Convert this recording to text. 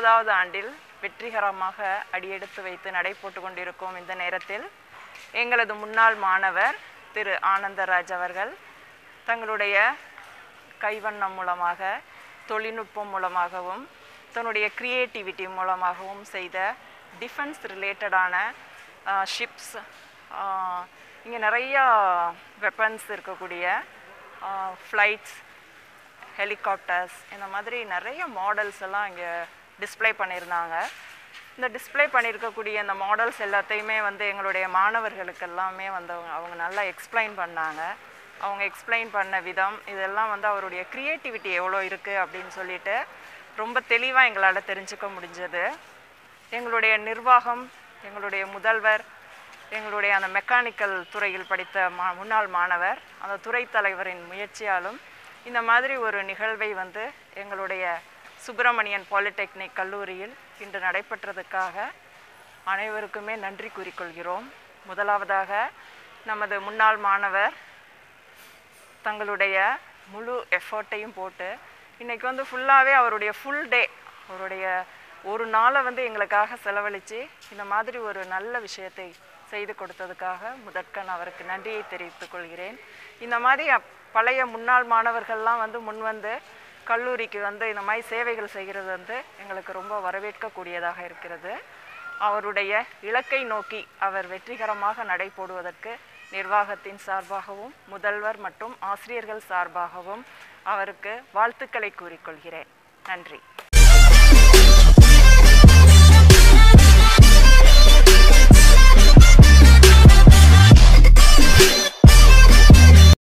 முப்பதாவது ஆண்டில் வெற்றிகரமாக அடியெடுத்து வைத்து நடைபோட்டு கொண்டிருக்கும் இந்த நேரத்தில் எங்களது முன்னாள் மாணவர் திரு ஆனந்தராஜ் அவர்கள் தங்களுடைய கைவண்ணம் மூலமாக தொழில்நுட்பம் மூலமாகவும் தன்னுடைய கிரியேட்டிவிட்டி மூலமாகவும் செய்த டிஃபென்ஸ் ரிலேட்டடான ஷிப்ஸ் இங்கே நிறையா வெப்பன்ஸ் இருக்கக்கூடிய ஃப்ளைட்ஸ் ஹெலிகாப்டர்ஸ் இந்த மாதிரி நிறைய மாடல்ஸ் எல்லாம் இங்கே டிஸ்ப்ளே பண்ணியிருந்தாங்க இந்த டிஸ்ப்ளே பண்ணியிருக்கக்கூடிய இந்த மாடல்ஸ் எல்லாத்தையுமே வந்து எங்களுடைய மாணவர்களுக்கு எல்லாமே வந்து அவங்க அவங்க நல்லா எக்ஸ்பிளைன் பண்ணாங்க அவங்க எக்ஸ்பிளைன் பண்ண விதம் இதெல்லாம் வந்து அவருடைய க்ரியேட்டிவிட்டி எவ்வளோ இருக்குது அப்படின்னு சொல்லிட்டு ரொம்ப தெளிவாக எங்களால் தெரிஞ்சுக்க முடிஞ்சது எங்களுடைய நிர்வாகம் எங்களுடைய முதல்வர் எங்களுடைய அந்த மெக்கானிக்கல் துறையில் படித்த மா முன்னாள் மாணவர் அந்த துறை தலைவரின் முயற்சியாலும் இந்த மாதிரி ஒரு நிகழ்வை வந்து எங்களுடைய சுப்பிரமணியன் பாலிடெக்னிக் கல்லூரியில் இன்று நடைபெற்றதுக்காக அனைவருக்குமே நன்றி கூறிக்கொள்கிறோம் முதலாவதாக நமது முன்னாள் மாணவர் தங்களுடைய முழு எஃபர்ட்டையும் போட்டு இன்றைக்கி வந்து ஃபுல்லாகவே அவருடைய ஃபுல் டே அவருடைய ஒரு நாளை வந்து எங்களுக்காக செலவழித்து இந்த மாதிரி ஒரு நல்ல விஷயத்தை செய்து கொடுத்ததுக்காக முதற்கண் அவருக்கு நன்றியை தெரிவித்துக் கொள்கிறேன் இந்த மாதிரி அப்- பழைய முன்னாள் மாணவர்கள்லாம் வந்து முன்வந்து கல்லூரிக்கு வந்து இந்த மாதிரி சேவைகள் செய்கிறது வந்து எங்களுக்கு ரொம்ப வரவேற்கக்கூடியதாக இருக்கிறது அவருடைய இலக்கை நோக்கி அவர் வெற்றிகரமாக நடைபோடுவதற்கு நிர்வாகத்தின் சார்பாகவும் முதல்வர் மற்றும் ஆசிரியர்கள் சார்பாகவும் அவருக்கு வாழ்த்துக்களை கூறிக்கொள்கிறேன் நன்றி